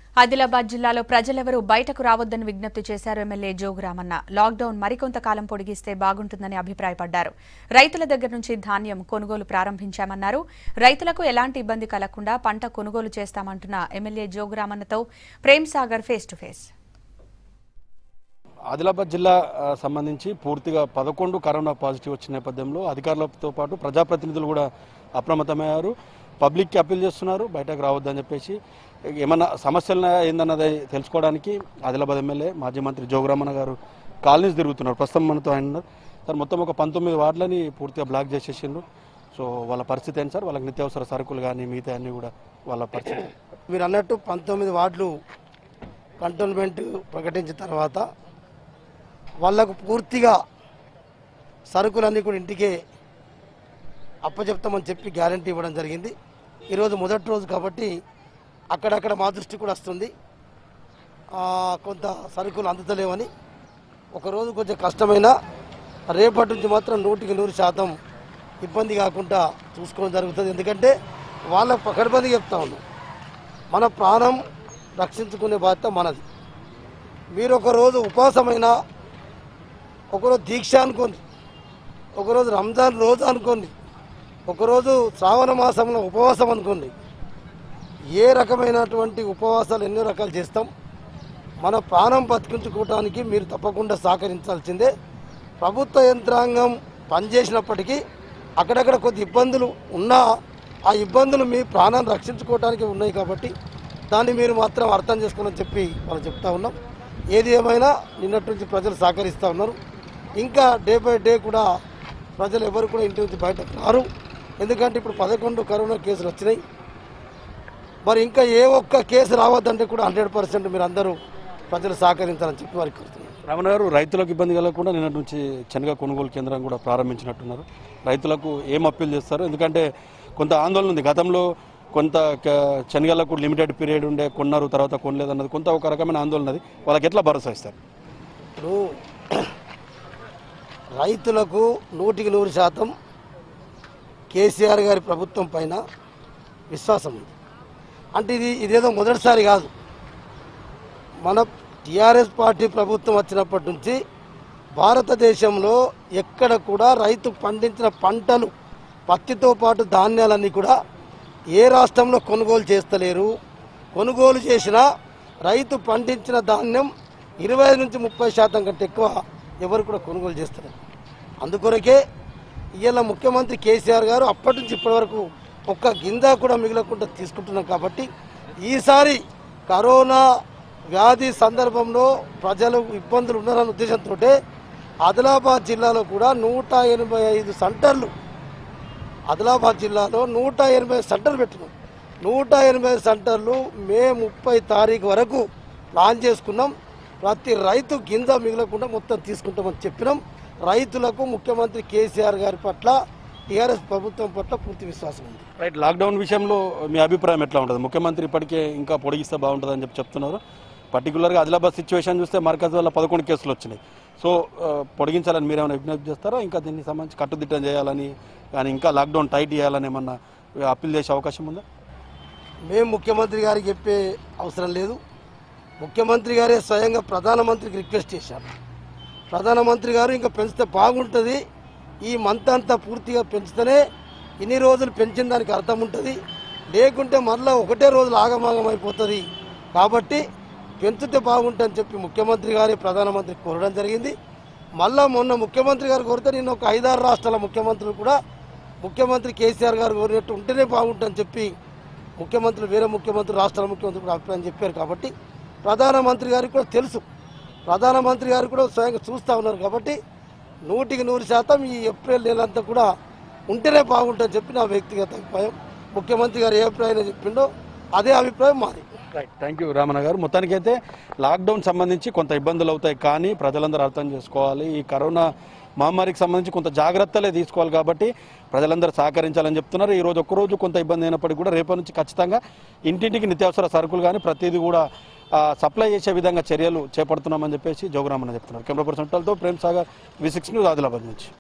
ఆదిలాబాద్ జిల్లాలో ప్రజలెవరూ బయటకు రావద్దని విజ్ఞప్తి చేశారు ఎమ్మెల్యే జోగురామన్న లాక్డౌన్ మరికొంతకాలం పొడిగిస్తే బాగుంటుందని అభిప్రాయపడ్డారు రైతుల దగ్గర నుంచి ధాన్యం కొనుగోలు ప్రారంభించామన్నారు రైతులకు ఎలాంటి ఇబ్బంది కలగకుండా పంట కొనుగోలు చేస్తామంటున్న ఎమ్మెల్యే జోగురామన్నతో Prem Sagar face to face Adilabad జిల్లా ఆ, సంబంధించి పూర్తిగా పదకొండు కరోనా పాజిటివ్ వచ్చిన నేపథ్యంలో అధికారులతో పాటు ప్రజాప్రతినిధులు కూడా అప్రమత్తమయ్యారు పబ్లిక్కి అప్పీల్ చేస్తున్నారు బయటకు రావద్దని చెప్పేసి ఏమన్నా సమస్యలు ఏందన్నది తెలుసుకోవడానికి ఆదిలాబాద్ ఎమ్మెల్యే మాజీ మంత్రి జోగురామన్న గారు కాలనీస్ తిరుగుతున్నారు ప్రస్తుతం మనతో ఆయన ఉన్నారు సార్ మొత్తం ఒక పంతొమ్మిది వార్డులని పూర్తిగా బ్లాక్ చేసేసిండ్రు సో వాళ్ళ పరిస్థితి ఏంటి సార్ వాళ్ళకి నిత్యావసర సరుకులు కానీ మిగతా అన్నీ కూడా వాళ్ళ పరిస్థితి మీరు అన్నట్టు పంతొమ్మిది వార్డులు కంటోన్మెంట్ ప్రకటించిన తర్వాత వాళ్లకు పూర్తిగా సరుకులన్నీ కూడా ఇంటికే అప్పచెప్తామని చెప్పి గ్యారంటీ ఇవ్వడం జరిగింది ఈరోజు మొదటి రోజు కాబట్టి అక్కడక్కడ మా దృష్టి కూడా వస్తుంది ఆ, కొంత సరుకులు అందుతలేవని ఒకరోజు కొంచెం కష్టమైన రేపటి నుంచి మాత్రం నూటికి నూరు శాతం ఇబ్బంది కాకుండా చూసుకోవడం జరుగుతుంది ఎందుకంటే వాళ్ళ పకడ్బందీ చెప్తా ఉన్నాం మన ప్రాణం రక్షించుకునే బాధ్యత మనది మీరు ఒకరోజు ఉపవాసమైన ఒకరోజు దీక్ష అనుకోండి ఒకరోజు రంజాన్ రోజు అనుకోండి ఒకరోజు శ్రావణ మాసంలో ఉపవాసం అనుకోండి ఏ రకమైనటువంటి ఉపవాసాలు ఎన్నో రకాలు చేస్తాం మన ప్రాణం బతికించుకోవడానికి మీరు తప్పకుండా సహకరించాల్సిందే ప్రభుత్వ యంత్రాంగం పనిచేసినప్పటికీ అక్కడక్కడ కొద్ది ఇబ్బందులు ఉన్నా ఆ ఇబ్బందులు మీ ప్రాణాన్ని రక్షించుకోవడానికి ఉన్నాయి కాబట్టి దాన్ని మీరు మాత్రం అర్థం చేసుకోవాలని చెప్పి వాళ్ళు చెప్తా ఉన్నాం ఏది ఏమైనా నిన్నటి నుంచి ప్రజలు సహకరిస్తూ ఉన్నారు ఇంకా డే బై డే కూడా ప్రజలు ఎవరు కూడా ఇంటి నుంచి బయటకు రారు ఎందుకంటే ఇప్పుడు పదకొండు కరోనా కేసులు వచ్చినాయి మరి ఇంకా ఏ ఒక్క కేసు రావద్దంటే కూడా హండ్రెడ్ పర్సెంట్ మీరు అందరూ ప్రజలు సహకరించాలని చెప్పి వారికి కోరుతున్నాను రమణ గారు రైతులకు ఇబ్బంది కలగకుండా నిన్నటి నుంచి శనగ కొనుగోలు కేంద్రం కూడా ప్రారంభించినట్టున్నారు రైతులకు ఏం అప్పీల్ చేస్తారు ఎందుకంటే కొంత ఆందోళన ఉంది గతంలో కొంత క- శనగలకు లిమిటెడ్ పీరియడ్ ఉండే కొన్నారు తర్వాత కొనలేదు అన్నది కొంత ఒక రకమైన ఆందోళన ఉంది వాళ్ళకి ఎట్లా భరోసా ఇస్తారు ఇప్పుడు రైతులకు నూటికి నూరు శాతం కేసీఆర్ గారి ప్రభుత్వం పైన విశ్వాసం ఉంది అంటే ఇది ఇదేదో మొదటిసారి కాదు మన టీఆర్ఎస్ పార్టీ ప్రభుత్వం వచ్చినప్పటి నుంచి భారతదేశంలో ఎక్కడ కూడా రైతు పండించిన పంటలు పత్తితో పాటు ధాన్యాలన్నీ కూడా ఏ రాష్ట్రంలో కొనుగోలు చేస్తలేరు కొనుగోలు చేసిన రైతు పండించిన ధాన్యం ఇరవై నుంచి ముప్పై శాతం కంటే ఎక్కువ ఎవరు కూడా కొనుగోలు చేస్తలేరు అందుకొరకే ఇవాళ ముఖ్యమంత్రి కేసీఆర్ గారు అప్పటి నుంచి ఇప్పటి వరకు ఒక్క గింజ కూడా మిగలకుండా తీసుకుంటున్నాం కాబట్టి ఈసారి కరోనా వ్యాధి సందర్భంలో ప్రజలు ఇబ్బందులు ఉన్నారన్న ఉద్దేశంతో ఆదిలాబాద్ జిల్లాలో కూడా నూట ఎనభై ఐదు సెంటర్లు ఆదిలాబాద్ జిల్లాలో నూట ఎనభై సెంటర్లు పెట్టినాం నూట ఎనభై సెంటర్లు మే ముప్పై తారీఖు వరకు ప్లాన్ చేసుకున్నాం ప్రతి రైతు గింజ మిగలకుండా మొత్తం తీసుకుంటామని చెప్పినాం రైతులకు ముఖ్యమంత్రి కేసీఆర్ గారి పట్ల టీఆర్ఎస్ ప్రభుత్వం పట్ల పూర్తి విశ్వాసం ఉంది రైట్ లాక్డౌన్ విషయంలో మీ అభిప్రాయం ఎట్లా ఉంటుంది ముఖ్యమంత్రి ఇప్పటికే ఇంకా పొడిగిస్తే బాగుంటుంది అని చెప్పి చెప్తున్నారు పర్టికులర్గా ఆదిలాబాద్ సిచ్యువేషన్ చూస్తే మర్కజ్ వల్ల పదకొండు కేసులు వచ్చినాయి సో ఆ, పొడిగించాలని మీరు ఏమైనా విజ్ఞప్తి చేస్తారా ఇంకా దీనికి సంబంధించి కట్టుదిట్టం చేయాలని కానీ ఇంకా లాక్డౌన్ టైట్ చేయాలని ఏమన్నా అప్పీల్ చేసే అవకాశం ఉందా మేము ముఖ్యమంత్రి గారికి చెప్పే అవసరం లేదు ముఖ్యమంత్రి గారే స్వయంగా ప్రధానమంత్రికి రిక్వెస్ట్ చేశారు ప్రధానమంత్రి గారు ఇంకా పెంచితే బాగుంటుంది ఈ మంత్ అంతా పూర్తిగా పెంచితేనే ఇన్ని రోజులు పెంచిన దానికి అర్థం ఉంటుంది లేకుంటే మళ్ళీ ఒకటే రోజులు ఆగమాగం అయిపోతుంది కాబట్టి పెంచితే బాగుంటుందని చెప్పి ముఖ్యమంత్రి గారి ప్రధానమంత్రి కోరడం జరిగింది మళ్ళా మొన్న ముఖ్యమంత్రి గారు కోరితే నిన్న ఒక ఐదారు రాష్ట్రాల ముఖ్యమంత్రులు కూడా ముఖ్యమంత్రి కేసీఆర్ గారు కోరినట్టు ఉంటేనే బాగుంటుందని చెప్పి ముఖ్యమంత్రులు వేరే ముఖ్యమంత్రి రాష్ట్రాల ముఖ్యమంత్రి కూడా అభిప్రాయం చెప్పారు కాబట్టి ప్రధానమంత్రి గారికి కూడా తెలుసు ప్రధానమంత్రి గారు కూడా స్వయంగా చూస్తూ ఉన్నారు కాబట్టి నూటికి నూరు శాతం ఈ ఏప్రిల్ నెలంతా కూడా ఉంటేనే బాగుంటుందని చెప్పి నా వ్యక్తిగత అభిప్రాయం ముఖ్యమంత్రి గారు ఏ అభిప్రాయం చెప్పిండో అదే అభిప్రాయం మాది రైట్ థ్యాంక్ యూ రామణ గారు మొత్తానికైతే లాక్డౌన్ సంబంధించి కొంత ఇబ్బందులు అవుతాయి కానీ ప్రజలందరూ అర్థం చేసుకోవాలి ఈ కరోనా మహమ్మారికి సంబంధించి కొంత జాగ్రత్తలే తీసుకోవాలి కాబట్టి ప్రజలందరూ సహకరించాలని చెప్తున్నారు ఈ రోజు ఒక్కరోజు కొంత ఇబ్బంది అయినప్పటికీ కూడా రేపటి నుంచి ఖచ్చితంగా ఇంటింటికి నిత్యావసర సరుకులు కానీ ప్రతిదీ కూడా ఆ, సప్లై చేసే విధంగా చర్యలు చేపడుతున్నామని చెప్పేసి జోగురామన్న చెప్తున్నారు కెమెరా పర్సన్ తో Prem Sagar V six news Adilabad నుంచి